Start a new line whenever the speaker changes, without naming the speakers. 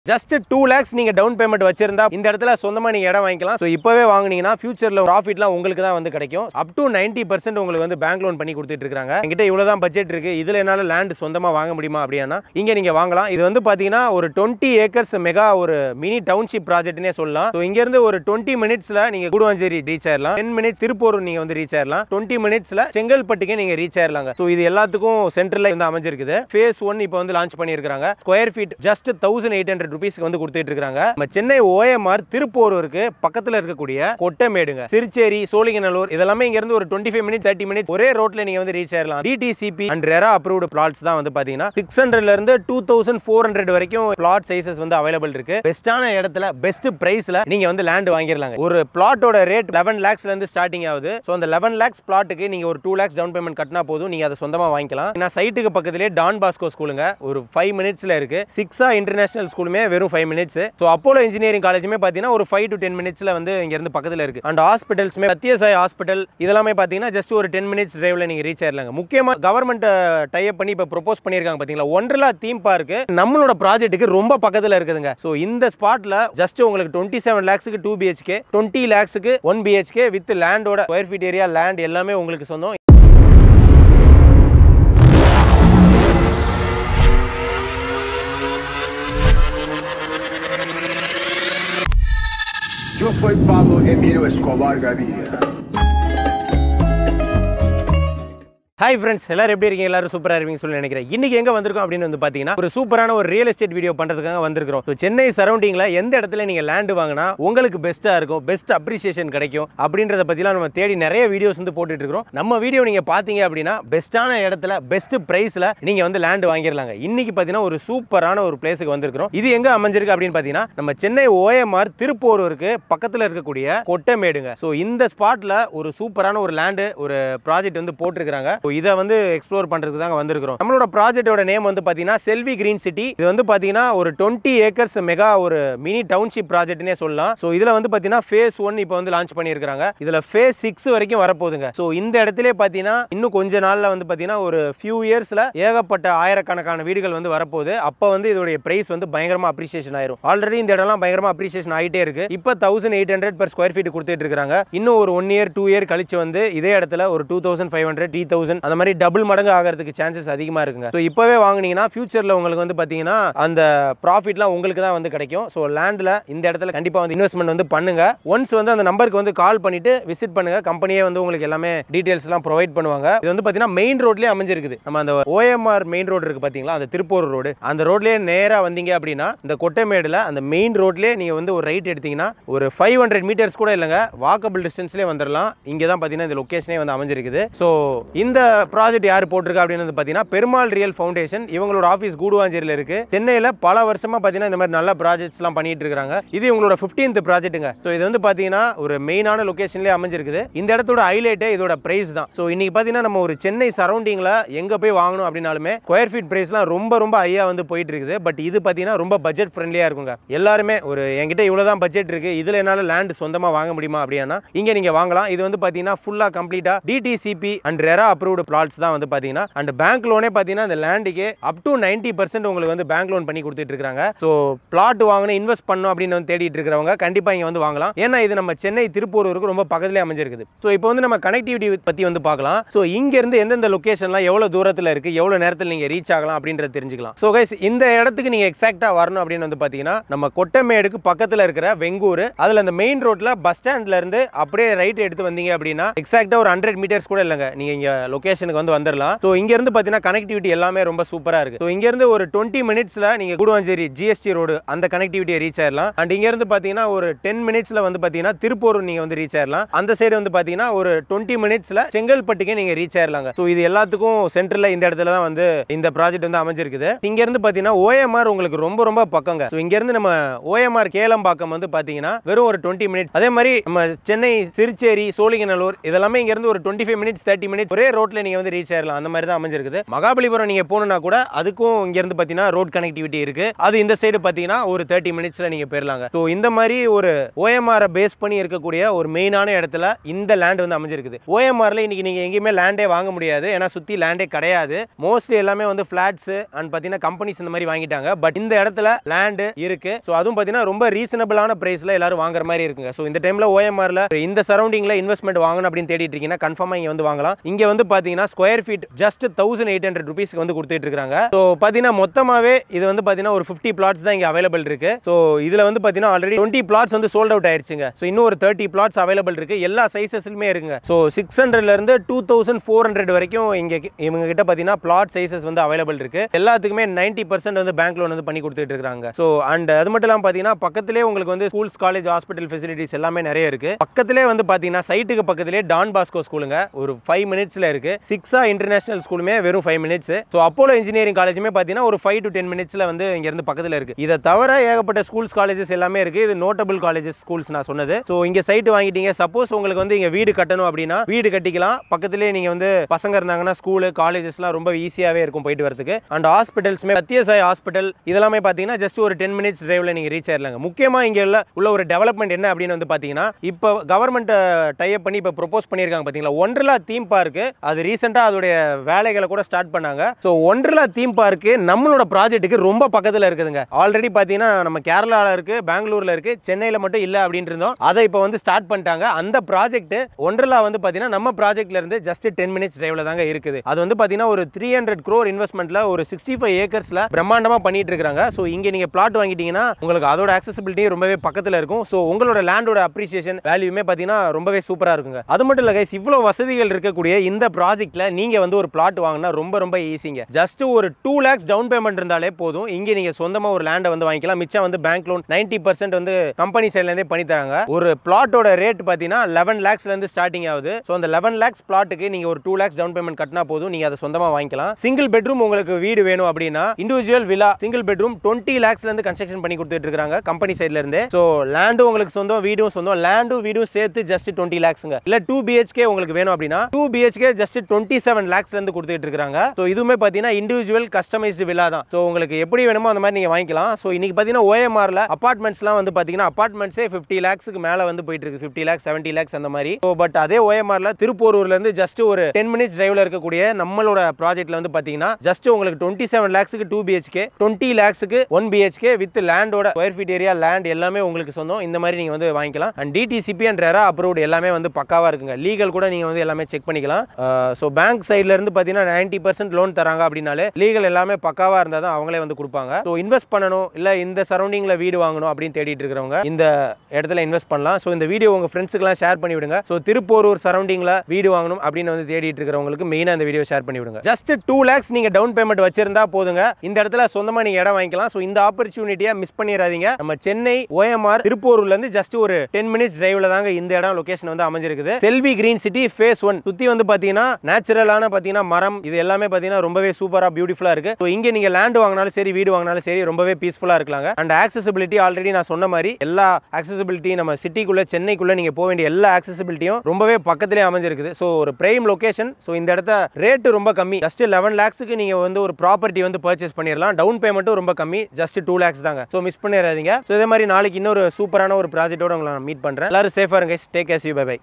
Just two lakhs நீங்க down payment வச்சிருந்தா இந்த இடத்துல சொந்தமா நீங்க இடம் வாங்கிக்கலாம் ஸோ இப்பவே வாங்குனீங்கன்னா ஃபியூச்சர்ல ப்ராஃபிட்லாம் உங்களுக்கு தான் வந்து கிடைக்கும் அப் டு நைன்டி பர்சன்ட் உங்களுக்கு வந்து பேங்க் லோன் பண்ணி கொடுத்துட்டு இருக்காங்க என்கிட்ட இவ்வளவுதான் பட்ஜெட் இருக்கு இதுல என்னால லேண்ட் சொந்தமா வாங்க முடியுமா அப்படின்னா இங்க நீங்க வாங்கலாம் இது வந்து பாத்தீங்கன்னா ஒரு டுவெண்ட்டி ஏக்கர்ஸ் மெகா ஒரு மினி டவுன்ஷிப் ப்ராஜெக்ட்னே சொல்லலாம் ஸோ இங்க இருந்து ஒரு டுவெண்ட்டி மினிட்ஸ்ல நீங்க கூடுவாஞ்சேரி ரீச் ஆயிடலாம் டென் மினிட்ஸ் திருப்பூர் நீங்க வந்து ரீச் ஆயிடலாம் டுவெண்ட்டி மினிட்ஸ்ல செங்கல்பட்டுக்கே நீங்க ரீச் ஆயிடலாங்க ஸோ இது எல்லாத்துக்கும் சென்டர்ல வந்து அமைஞ்சிருக்குது ஃபேஸ் ஒன் இப்போ வந்து லான்ச் பண்ணியிருக்காங்க square feet just thousand eight hundred ருபீஸ்க்கு வந்து கொடுத்துட்டு இருக்காங்க நம்ம சென்னை ஓஎம்ஆர் திருப்பூருக்கு பக்கத்துல இருக்கக்கூடிய கொட்டமேடுங்க திருச்சேரி சோழிங்கநல்லூர் இதெல்லாமே இங்க இருந்து ஒரு twenty five minute thirty minute ஒரே ரோட்ல நீங்க வந்து ரீச் ஆயிடலாம் DTCP and RERA approved plots தான் வந்து பாத்தீங்கன்னா சிக்ஸ் ஹண்ட்ரட்ல இருந்து டூ தௌசண்ட் ஃபோர் ஹண்ட்ரட் வரைக்கும் பிளாட் சைசஸ் வந்து அவைலபிள் இருக்கு பெஸ்டான இடத்துல பெஸ்ட் பிரைஸ்ல நீங்க வந்து லேண்ட் வாங்கிடலாங்க ஒரு பிளாட்டோட ரேட் லெவன் லேக்ஸ்ல இருந்து ஸ்டார்டிங் ஆகுது ஸோ அந்த லெவன் லேக்ஸ் பிளாட்டுக்கு நீங்க ஒரு டூ லேக்ஸ் டவுன் பேமெண்ட் கட்டினா போதும் நீங்க அதை சொந்தமா வாங்கிக்கலாம் நான் சைட்டுக்கு பக்கத்திலே டான் பாஸ்கோ ஸ்கூலுங்க ஒரு ஃபைவ் மினிட்ஸ்ல இருக்கு சிக்ஸா இன்டர்நேஷனல் ஸ்கூலுமே வெறும் five minutes so Apollo engineering காலேஜுமே பார்த்தீங்கன்னா ஒரு ஃபைவ் டு டென் மினிட்ஸ்ல வந்து இங்க இருந்து பக்கத்தில் இருக்கு அண்ட் ஹாஸ்பிட்டல்ஸ்மே சத்யசாய் ஹாஸ்பிட்டல் இதெல்லாமே பார்த்தீங்கன்னா ஜஸ்ட் ஒரு டென் மினிட்ஸ் டிரைவ்ல நீங்க ரீச் ஆயிடலாங்க முக்கியமா கவர்மெண்ட் டைப் பண்ணி இப்போ ப்ரொபோஸ் பண்ணியிருக்காங்க பார்த்தீங்களா ஒன்றலா தீம் பார்க் நம்மளோட ப்ராஜெக்ட்டுக்கு ரொம்ப பக்கத்தில் இருக்குதுங்க ஸோ இந்த ஸ்பாட்ல ஜஸ்ட் உங்களுக்கு டுவெண்ட்டி செவன் லேக்ஸுக்கு டூ பிஹெச்கே டுவெண்ட்டி லேக்ஸுக்கு ஒன் பிஹெச்கே வித் லேண்டோட ஸ்கொயர் ஃபீட் ஏரியா லேண்ட் எல்லாமே உங்களுக்கு சொந்தம்
Yo soy Pablo Emilio Escobar Gaviria.
Hi friends எல்லாரும் எப்படி இருக்கீங்க எல்லாரும் சூப்பராக இருப்பீங்க சொல்லி நினைக்கிறேன் இன்னைக்கு எங்கே வந்திருக்கோம் அப்படின்னு வந்து பார்த்தீங்கன்னா ஒரு சூப்பரான ஒரு ரியல் எஸ்டேட் வீடியோ பண்ணுறதுக்காக வந்திருக்கிறோம் ஸோ சென்னை சரௌண்டிங்கில் எந்த இடத்துல நீங்கள் லேண்டு வாங்கினா உங்களுக்கு பெஸ்ட்டாக இருக்கும் பெஸ்ட் அப்ரிசியேஷன் கிடைக்கும் அப்படின்றத பற்றிலாம் நம்ம தேடி நிறைய வீடியோஸ் வந்து போட்டுட்டு இருக்கிறோம் நம்ம வீடியோ நீங்கள் பார்த்தீங்க அப்படின்னா பெஸ்ட்டான இடத்துல பெஸ்ட் ப்ரைஸில் நீங்கள் வந்து லேண்டு வாங்கிடலாங்க இன்னைக்கு பார்த்தீங்கன்னா ஒரு சூப்பரான ஒரு பிளேஸுக்கு வந்திருக்கிறோம் இது எங்கே அமைஞ்சிருக்கு அப்படின்னு பார்த்தீங்கன்னா நம்ம சென்னை ஓஎம்ஆர் திருப்பூருக்கு பக்கத்தில் இருக்கக்கூடிய கொட்டமேடுங்க ஸோ இந்த ஸ்பாட்டில் ஒரு சூப்பரான ஒரு லேண்டு ஒரு ப்ராஜெக்ட் வந்து போட்டிருக்கிறாங்க ஸோ இதை வந்து எக்ஸ்ப்ளோர் பண்ணுறதுக்கு தாங்க வந்திருக்கிறோம் நம்மளோட ப்ராஜெக்டோட நேம் வந்து பார்த்தீங்கன்னா செல்வி கிரீன் சிட்டி இது வந்து பார்த்தீங்கன்னா ஒரு டுவெண்ட்டி ஏக்கர்ஸ் மெகா ஒரு மினி டவுன்ஷிப் ப்ராஜெக்ட்னே சொல்லலாம் ஸோ இதில் வந்து பார்த்தீங்கன்னா ஃபேஸ் ஒன் இப்போ வந்து லான்ச் பண்ணியிருக்காங்க இதில் ஃபேஸ் சிக்ஸ் வரைக்கும் வரப்போகுதுங்க ஸோ இந்த இடத்துல பார்த்தீங்கன்னா இன்னும் கொஞ்ச நாளில் வந்து பார்த்தீங்கன்னா ஒரு ஃபியூ இயர்ஸில் ஏகப்பட்ட ஆயிரக்கணக்கான வீடுகள் வந்து வரப்போகுது அப்போ வந்து இதோடைய பிரைஸ் வந்து பயங்கரமாக அப்ரிசியேஷன் ஆயிரும் ஆல்ரெடி இந்த இடம்லாம் பயங்கரமாக அப்ரிசியேஷன் ஆகிட்டே இருக்கு இப்போ thousand eight hundred per square feet கொடுத்துட்டு இருக்காங்க இன்னும் ஒரு ஒன் இயர் டூ இயர் கழிச்சு வந்து இதே இடத்துல ஒரு two thousand five hundred three thousand அந்த மாதிரி டபுள் மடங்கு ஆகிறதுக்கு சான்சஸ் அதிகமாக இருக்குங்க ஸோ இப்போவே வாங்குனீங்கன்னா ஃபியூச்சரில் உங்களுக்கு வந்து பார்த்தீங்கன்னா அந்த ப்ராஃபிட்லாம் உங்களுக்கு தான் வந்து கிடைக்கும் ஸோ லேண்டில் இந்த இடத்துல கண்டிப்பாக வந்து இன்வெஸ்ட்மெண்ட் வந்து பண்ணுங்க ஒன்ஸ் வந்து அந்த நம்பருக்கு வந்து கால் பண்ணிட்டு விசிட் பண்ணுங்க கம்பெனியே வந்து உங்களுக்கு எல்லாமே டீட்டெயில்ஸ்லாம் ப்ரொவைட் பண்ணுவாங்க இது வந்து பார்த்தீங்கன்னா மெயின் ரோட்லேயே அமைஞ்சிருக்குது நம்ம அந்த ஓஎம்ஆர் மெயின் ரோடு இருக்கு பார்த்தீங்களா அந்த திருப்பூர் ரோடு அந்த ரோட்லேயே நேராக வந்தீங்க அப்படின்னா இந்த கொட்டைமேடில் அந்த மெயின் ரோட்லேயே நீங்கள் வந்து ஒரு ரைட் எடுத்தீங்கன்னா ஒரு ஃபைவ் ஹண்ட்ரட் மீட்டர்ஸ் கூட இல்லைங்க வாக்கபிள் டிஸ்டன்ஸ்லேயே வந்துடலாம் இங்கே தான் பார்த்தீங்கன்னா இந்த லொக்கேஷனே வந்து அமைஞ்சிருக்குது ஸோ இந்த ப்ராஜெக்ட் யார் போட்டிருக்கா அப்படின்னு வந்து பார்த்தீங்கன்னா பெருமாள் ரியல் ஃபவுண்டேஷன் இவங்களோட ஆஃபீஸ் கூடுவாஞ்சேரியில் இருக்கு சென்னையில் பல வருஷமா பார்த்தீங்கன்னா இந்த மாதிரி நல்ல ப்ராஜெக்ட்ஸ்லாம் பண்ணிட்டு இருக்காங்க இது இவங்களோட 15th ப்ராஜெக்ட்டுங்க ஸோ இது வந்து பார்த்தீங்கன்னா ஒரு மெயினான லொக்கேஷன்லேயே அமைஞ்சிருக்குது இந்த இடத்தோட ஹைலைட்டே இதோட பிரைஸ் தான் ஸோ இன்னைக்கு பார்த்தீங்கன்னா நம்ம ஒரு சென்னை சரௌண்டிங்கில் எங்கே போய் வாங்கணும் அப்படின்னாலுமே ஸ்கொயர் ஃபீட் பிரைஸ்லாம் ரொம்ப ரொம்ப ஹையாக வந்து போயிட்டு இருக்குது பட் இது பார்த்தீங்கன்னா ரொம்ப பட்ஜெட் ஃப்ரெண்ட்லியாக இருக்குங்க எல்லாருமே ஒரு என்கிட்ட இவ்வளோ தான் பட்ஜெட் இருக்கு இதில் என்னால் லேண்ட் சொந்தமாக வாங்க முடியுமா அப்படின்னா இங்கே நீங்கள் வாங்கலாம் இது வந்து பார்த்தீங்கன்னா ஃபுல்லாக கம்ப்ளீட்டாக DTCP and RERA approved plots தான் வந்து பார்த்தீங்கன்னா அண்ட் பேங்க் லோனே பார்த்தீங்கன்னா இந்த லேண்டுக்கு அப் டு நைன்டி பர்சன்ட் உங்களுக்கு வந்து பேங்க் லோன் பண்ணி கொடுத்துட்டு இருக்காங்க ஸோ பிளாட் வாங்கணும் இன்வெஸ்ட் பண்ணணும் அப்படின்னு வந்து தேடிட்டு இருக்கிறவங்க கண்டிப்பாக இங்கே வந்து வாங்கலாம் ஏன்னா இது நம்ம சென்னை திருப்பூருக்கு ரொம்ப பக்கத்துலேயே அமைஞ்சிருக்குது ஸோ இப்போ வந்து நம்ம கனெக்டிவிட்டி பற்றி வந்து பார்க்கலாம் ஸோ இங்கேருந்து எந்தெந்த லொக்கேஷன்லாம் எவ்வளோ தூரத்தில் இருக்குது எவ்வளோ நேரத்தில் நீங்கள் ரீச் ஆகலாம் அப்படின்றத தெரிஞ்சுக்கலாம் ஸோ கைஸ் இந்த இடத்துக்கு நீங்கள் எக்ஸாக்டாக வரணும் அப்படின்னு வந்து பார்த்தீங்கன்னா நம்ம கொட்டமேடுக்கு பக்கத்தில் இருக்கிற வெங்கூர் அதில் அந்த மெயின் ரோட்டில் பஸ் ஸ்டாண்ட்ல இருந்து அப்படியே ரைட் எடுத்து வந்தீங்க அப்படின்னா எக்ஸாக்டாக ஒரு ஹண்ட்ரட் மீட்டர்ஸ் கூட இல்லைங்க நீங்கள் இங்கே லொக்கேஷனுக்கு வந்து வந்துடலாம் ஸோ இங்கேருந்து பார்த்தீங்கன்னா கனெக்டிவிட்டி எல்லாமே ரொம்ப சூப்பராக இருக்குது ஸோ இங்கேருந்து ஒரு டுவெண்ட்டி மினிட்ஸில் நீங்கள் கூடுவாஞ்சேரி ஜிஎஸ்டி ரோடு அந்த கனெக்டிவிட்டியை ரீச் ஆயிடலாம் அண்ட் இங்கேருந்து பார்த்தீங்கன்னா ஒரு டென் மினிட்ஸில் வந்து பார்த்தீங்கன்னா திருப்பூர் நீங்கள் வந்து ரீச் ஆயிடலாம் அந்த சைடு வந்து பார்த்தீங்கன்னா ஒரு டுவெண்ட்டி மினிட்ஸில் செங்கல்பட்டுக்கே நீங்கள் ரீச் ஆயிடலாங்க ஸோ இது எல்லாத்துக்கும் சென்டரில் இந்த இடத்துல தான் வந்து இந்த ப்ராஜெக்ட் வந்து அமைஞ்சிருக்குது இங்கேருந்து பார்த்தீங்கன்னா ஓஎம்ஆர் உங்களுக்கு ரொம்ப ரொம்ப பக்கங்க ஸோ இங்கேருந்து நம்ம ஓஎம்ஆர் கேளம்பாக்கம் வந்து பார்த்தீங்கன்னா வெறும் ஒரு டுவெண்ட்டி மினிட்ஸ் அதே மாதிரி நம்ம சென்னை திருச்சேரி சோழிங்கநல்லூர் இதெல்லாமே இங்கேருந்து ஒரு twenty five minutes thirty minutes ஒரே ரோட்ல போட்டில் நீங்கள் வந்து ரீச் ஆயிடலாம் அந்த மாதிரி தான் அமைஞ்சிருக்குது மகாபலிபுரம் நீங்கள் போகணுன்னா கூட அதுக்கும் இங்கேருந்து பார்த்தீங்கன்னா ரோட் கனெக்டிவிட்டி இருக்கு அது இந்த சைடு பார்த்தீங்கன்னா ஒரு தேர்ட்டி மினிட்ஸில் நீங்கள் போயிடலாங்க ஸோ இந்த மாதிரி ஒரு ஓஎம்ஆரை பேஸ் பண்ணி இருக்கக்கூடிய ஒரு மெயினான இடத்துல இந்த லேண்ட் வந்து அமைஞ்சிருக்குது ஓஎம்ஆரில் இன்னைக்கு நீங்கள் எங்கேயுமே லேண்டே வாங்க முடியாது ஏன்னா சுற்றி லேண்டே கிடையாது மோஸ்ட்லி எல்லாமே வந்து ஃப்ளாட்ஸ் அண்ட் பார்த்தீங்கன்னா கம்பெனிஸ் இந்த மாதிரி வாங்கிட்டாங்க பட் இந்த இடத்துல லேண்டு இருக்கு ஸோ அதுவும் பார்த்தீங்கன்னா ரொம்ப ரீசனபிளான ப்ரைஸில் எல்லாரும் வாங்குற மாதிரி இருக்குங்க ஸோ இந்த டைமில் ஓஎம்ஆரில் இந்த சரௌண்டிங்கில் இன்வெஸ்ட்மெண்ட் வாங்கணும் அப்படின்னு தேடிட்டு இருக்கீங்கன்னா கன்ஃபார்மாக இங்கே வந்து வாங்கலாம் இங்கே வந்து பார்த்தீங்கன்னா square feet just thousand eight hundred ருபீஸ்க்கு வந்து கொடுத்துட்டு இருக்காங்க ஸோ பார்த்தீங்கன்னா மொத்தமாகவே இது வந்து பார்த்தீங்கன்னா ஒரு ஃபிஃப்டி பிளாட்ஸ் தான் இங்கே அவைலபிள் இருக்கு ஸோ இதில் வந்து பார்த்தீங்கன்னா ஆல்ரெடி டுவெண்ட்டி பிளாட்ஸ் வந்து சோல்ட் அவுட் ஆயிருச்சுங்க ஸோ இன்னும் ஒரு தேர்ட்டி பிளாட்ஸ் அவைலபிள் இருக்கு எல்லா சைசஸ்லுமே இருக்குங்க ஸோ சிக்ஸ் ஹண்ட்ரட்லேருந்து டூ தௌசண்ட் ஃபோர் ஹண்ட்ரட் வரைக்கும் இங்கே இவங்க கிட்ட பார்த்தீங்கன்னா பிளாட் சைசஸ் வந்து அவைலபிள் இருக்கு எல்லாத்துக்குமே நைன்ட்டி பர்சன்ட் வந்து பேங்க் லோன் வந்து பண்ணி கொடுத்துட்டு இருக்காங்க ஸோ அண்ட் அது மட்டும் இல்லாமல் பார்த்தீங்கன்னா பக்கத்திலே உங்களுக்கு வந்து ஸ்கூல்ஸ் காலேஜ் ஹாஸ்பிட்டல் ஃபெசிலிட்டிஸ் எல்லாமே நிறைய இருக்கு பக்கத்திலே வந்து பார்த்தீங்கன்னா சைட்டுக்கு பக்கத்திலே டான் பாஸ்கோ ஸ்கூலுங்க ஒரு ஃபைவ் மினிட்ஸ்ல இருக்கு சிக்ஸா இன்டர்நேஷனல் ஸ்கூலுமே வெறும் five minutes so Apollo engineering காலேஜுமே பார்த்தீங்கன்னா ஒரு ஃபைவ் டு டென் மினிட்ஸ்ல வந்து இங்க இருந்து பக்கத்தில் இருக்கு இதை தவிர ஏகப்பட்ட ஸ்கூல்ஸ் காலேஜஸ் எல்லாமே இருக்கு இது நோட்டபிள் காலேஜஸ் ஸ்கூல்ஸ் நான் சொன்னது ஸோ இங்க சைட் வாங்கிட்டீங்க சப்போஸ் உங்களுக்கு வந்து இங்க வீடு கட்டணும் அப்படின்னா வீடு கட்டிக்கலாம் பக்கத்திலே நீங்க வந்து பசங்க இருந்தாங்கன்னா ஸ்கூலு காலேஜஸ்லாம் ரொம்ப ஈஸியாகவே இருக்கும் போயிட்டு வரதுக்கு அண்ட் ஹாஸ்பிட்டல்ஸ்மே சத்யசாய் ஹாஸ்பிட்டல் இதெல்லாமே பார்த்தீங்கன்னா ஜஸ்ட் ஒரு டென் மினிட்ஸ் டிரைவில் நீங்கள் ரீச் ஆயிடலாங்க முக்கியமாக இங்கே உள்ள உள்ள ஒரு டெவலப்மெண்ட் என்ன அப்படின்னு வந்து பார்த்தீங்கன்னா இப்போ கவர்மெண்ட் டைப் பண்ணி இப்போ ப்ரொபோஸ் பண்ணியிருக்காங்க பார்த்தீங்களா ஒன்றலா தீம் பார்க்கு அது ரீசெண்டாக அதோடைய வேலைகளை கூட ஸ்டார்ட் பண்ணாங்க ஸோ ஒன்றலா தீம் பார்க்கு நம்மளோட ப்ராஜெக்ட்டுக்கு ரொம்ப பக்கத்தில் இருக்குதுங்க ஆல்ரெடி பார்த்தீங்கன்னா நம்ம கேரளாவில் இருக்கு பெங்களூர்ல இருக்கு சென்னையில் மட்டும் இல்லை அப்படின்னு இருந்தோம் அதை இப்போ வந்து ஸ்டார்ட் பண்ணிட்டாங்க அந்த ப்ராஜெக்ட் ஒன்றலா வந்து பார்த்தீங்கன்னா நம்ம ப்ராஜெக்ட்ல இருந்து ஜஸ்ட் டென் மினிட்ஸ் டிரைவ்ல தாங்க இருக்குது அது வந்து பார்த்தீங்கன்னா ஒரு த்ரீ ஹண்ட்ரட் க்ரோர் இன்வெஸ்ட்மெண்ட்ல ஒரு சிக்ஸ்டி ஃபைவ் ஏக்கர்ஸ்ல பிரம்மாண்டமா பண்ணிட்டு இருக்காங்க ஸோ இங்க நீங்க பிளாட் வாங்கிட்டீங்கன்னா உங்களுக்கு அதோட accessibility ரொம்பவே பக்கத்துல இருக்கும் ஸோ உங்களோட லேண்டோட அப்ரிசியேஷன் வேல்யூமே பார்த்தீங்கன்னா ரொம்பவே சூப்பரா இருக்குங்க அது மட்டும் இல்ல கைஸ் இவ்வளோ வசதிகள் இருக்கக்கூடிய இந்த ப்ராஜெக்ட்ல நீங்க வந்து ஒரு பிளாட் வாங்கினா ரொம்ப ரொம்ப ஈஸிங்க ஜஸ்ட் ஒரு டூ லேக்ஸ் டவுன் பேமெண்ட் இருந்தாலே போதும் இங்க நீங்க சொந்தமா ஒரு லேண்டை வந்து வாங்கிக்கலாம் மிச்சம் வந்து பேங்க் லோன் நைன்டி பர்சன்ட் வந்து கம்பெனி சைட்லேருந்தே பண்ணி தராங்க ஒரு பிளாட்டோட ரேட் பார்த்தீங்கன்னா லெவன் லேக்ஸ்லேருந்து ஸ்டார்டிங் ஆகுது ஸோ அந்த லெவன் லேக்ஸ் பிளாட்டுக்கு நீங்கள் ஒரு டூ லேக்ஸ் டவுன் பேமெண்ட் கட்டினா போதும் நீங்கள் அதை சொந்தமாக வாங்கிக்கலாம் சிங்கிள் பெட்ரூம் உங்களுக்கு வீடு வேணும் அப்படின்னா individual villa single bedroom twenty லேக்ஸ்லேருந்து கன்ஸ்ட்ரக்ஷன் பண்ணி கொடுத்துட்டு இருக்காங்க கம்பெனி சைட்லேருந்து ஸோ லேண்டும் உங்களுக்கு சொந்தம் வீடும் சொந்தம் லேண்டும் வீடும் சேர்த்து ஜஸ்ட் டுவெண்ட்டி லேக்ஸுங்க இல்லை டூ பிஹெச்கே உங்களுக்கு வேணும் அப்படின்னா two BHK just twenty seven லேக்ஸ்லேருந்து கொடுத்துட்டு இருக்காங்க ஸோ இதுவுமே பார்த்தீங்கன்னா இண்டிவிஜுவல் கஸ்டமைஸ்டு விலா தான் ஸோ உங்களுக்கு எப்படி வேணுமோ அந்த மாதிரி நீங்கள் வாங்கிக்கலாம் ஸோ இன்னைக்கு பார்த்தீங்கன்னா ஓஎம்ஆரில் அப்பார்ட்மெண்ட்ஸ்லாம் வந்து பார்த்தீங்கன்னா அப்பார்ட்மெண்ட்ஸே ஃபிஃப்டி லேக்ஸுக்கு மேலே வந்து போயிட்டு இருக்கு ஃபிஃப்டி லேக்ஸ் செவன்ட்டி லேக்ஸ் அந்த மாதிரி ஸோ பட் அதே ஓஎம்ஆரில் திருப்பூரூர்லேருந்து ஜஸ்ட் ஒரு டென் மினிட்ஸ் டிரைவில் இருக்கக்கூடிய நம்மளோட ப்ராஜெக்ட்ல வந்து பார்த்தீங்கன்னா ஜஸ்ட் உங்களுக்கு டுவெண்ட்டி செவன் லேக்ஸுக்கு டூ பிஹெச்கே டுவெண்ட்டி லேக்ஸுக்கு ஒன் பிஹெச்கே வித் லேண்டோட ஸ்கொயர் ஃபீட் ஏரியா லேண்ட் எல்லாமே உங்களுக்கு சொந்தம் இந்த மாதிரி நீங்கள் வந்து வாங்கிக்கலாம் and DTCP and RERA approved எல்லாமே வந்து பக்காவாக இருக்குங்க லீகல் கூட நீங்கள் வந்து எல்லாமே செக் பண்ணிக்கலாம் ஸோ பேங்க் சைட்ல இருந்து பார்த்தீங்கன்னா நைன்ட்டி பர்சன்ட் லோன் தராங்க அப்படின்னாலே லீகல் எல்லாமே பக்காவாக இருந்தால் தான் அவங்களே வந்து கொடுப்பாங்க ஸோ இன்வெஸ்ட் பண்ணணும் இல்லை இந்த சரௌண்டிங்கில் வீடு வாங்கணும் அப்படின்னு தேடிட்டு இருக்கிறவங்க இந்த இடத்துல இன்வெஸ்ட் பண்ணலாம் ஸோ இந்த வீடியோ உங்கள் ஃப்ரெண்ட்ஸுக்குலாம் ஷேர் பண்ணி விடுங்க ஸோ திருப்போரூர் சரௌண்டிங்கில் வீடு வாங்கணும் அப்படின்னு வந்து தேடிட்டு இருக்கிறவங்களுக்கு மெயினாக இந்த வீடியோ ஷேர் பண்ணி விடுங்க ஜஸ்ட் டூ லேக்ஸ் நீங்கள் டவுன் பேமெண்ட் வச்சிருந்தா போதுங்க இந்த இடத்துல சொந்தமாக நீங்கள் இடம் வாங்கிக்கலாம் ஸோ இந்த ஆப்பர்ச்சுனிட்டியை மிஸ் பண்ணிடாதீங்க நம்ம சென்னை ஓஎம்ஆர் திருப்பூர்லேருந்து ஜஸ்ட் ஒரு டென் மினிட்ஸ் டிரைவ்ல தாங்க இந்த இடம் லொகேஷன் வந்து அமைஞ்சிருக்குது Selvi green city phase one சுற்றி வந்து பார்த்தீங்கன்னா நேச்சுரலான பார்த்தீங்கன்னா மரம் இது எல்லாமே பார்த்தீங்கன்னா ரொம்பவே சூப்பராக பியூட்டிஃபுல்லாக இருக்கு ஸோ இங்கே நீங்கள் லேண்ட் வாங்கினாலும் சரி வீடு வாங்கினாலும் சரி ரொம்பவே பீஸ்ஃபுல்லாக இருக்கலாங்க அண்ட் ஆக்சசிபிலிட்டி ஆல்ரெடி நான் சொன்ன மாதிரி எல்லா ஆக்சசிபிலிட்டி நம்ம சிட்டிக்குள்ள சென்னைக்குள்ள நீங்கள் போக வேண்டிய எல்லா ஆக்சசிபிலிட்டியும் ரொம்பவே பக்கத்திலே அமைஞ்சிருக்குது ஸோ ஒரு பிரைம் லொகேஷன் ஸோ இந்த இடத்த ரேட்டு ரொம்ப கம்மி ஜஸ்ட் லெவன் லேக்ஸுக்கு நீங்கள் வந்து ஒரு ப்ராப்பர்ட்டி வந்து பர்ச்சேஸ் பண்ணிடலாம் டவுன் பேமெண்ட்டும் ரொம்ப கம்மி ஜஸ்ட் டூ லேக்ஸ் தாங்க ஸோ மிஸ் பண்ணிடாதீங்க ஸோ இதே மாதிரி நாளைக்கு இன்னொரு சூப்பரான ஒரு ப்ராஜெக்ட்டோட உங்களை நான் மீட் பண்ணுறேன் எல்லாரும் சேஃபாக இருங்க take care you bye by